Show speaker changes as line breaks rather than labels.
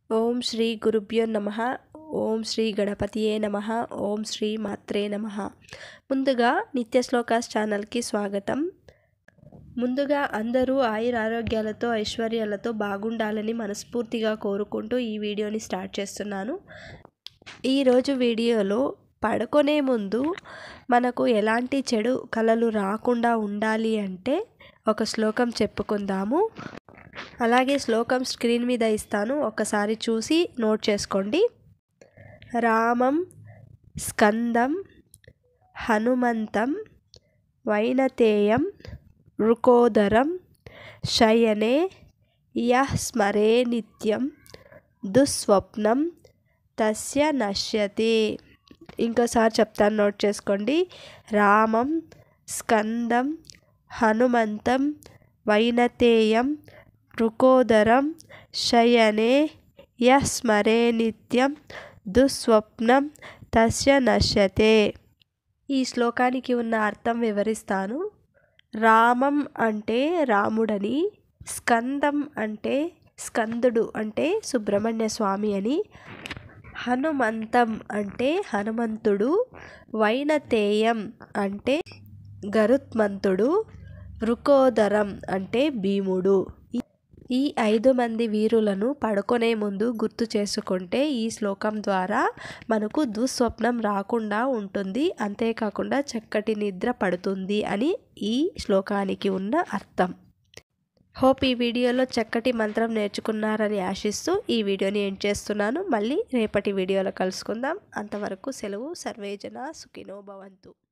ఓం శ్రీ గురుభ్యో నమ ఓం శ్రీ గణపతియే నమ ఓం శ్రీ మాత్రే నమ ముందుగా నిత్య శ్లోకాస్ ఛానల్కి స్వాగతం ముందుగా అందరూ ఆయుర ఆరోగ్యాలతో ఐశ్వర్యాలతో బాగుండాలని మనస్ఫూర్తిగా కోరుకుంటూ ఈ వీడియోని స్టార్ట్ చేస్తున్నాను ఈరోజు వీడియోలో పడుకునే ముందు మనకు ఎలాంటి చెడు కళలు రాకుండా ఉండాలి అంటే ఒక శ్లోకం చెప్పుకుందాము అలాగే శ్లోకం స్క్రీన్ మీద ఇస్తాను ఒకసారి చూసి నోట్ చేసుకోండి రామం స్కందం హనుమంతం వైనతేయం రుకోదరం శయనే యః స్మరే నిత్యం దుస్వప్నం తస్య నశ్యతే ఇంకోసారి చెప్తాను నోట్ చేసుకోండి రామం స్కందం హనుమంతం వైనతేయం రుకోదరం శయనే యః స్మరే నిత్యం దుస్వప్నం తస్య నశ్యతే ఈ శ్లోకానికి ఉన్న అర్థం వివరిస్తాను రామం అంటే రాముడని స్కందం అంటే స్కందుడు అంటే సుబ్రహ్మణ్య స్వామి అని హనుమంతం అంటే హనుమంతుడు వైనతేయం అంటే గరుత్మంతుడు వృకోదరం అంటే భీముడు ఈ ఐదు మంది వీరులను పడుకునే ముందు గుర్తు చేసుకుంటే ఈ శ్లోకం ద్వారా మనకు దుస్వప్నం రాకుండా ఉంటుంది అంతేకాకుండా చక్కటి నిద్ర పడుతుంది అని ఈ శ్లోకానికి ఉన్న అర్థం హోప్ ఈ వీడియోలో చక్కటి మంత్రం నేర్చుకున్నారని ఆశిస్తూ ఈ వీడియోని ఎండ్ చేస్తున్నాను మళ్ళీ రేపటి వీడియోలో కలుసుకుందాం అంతవరకు సెలవు సర్వేజన సుఖినో భవంతు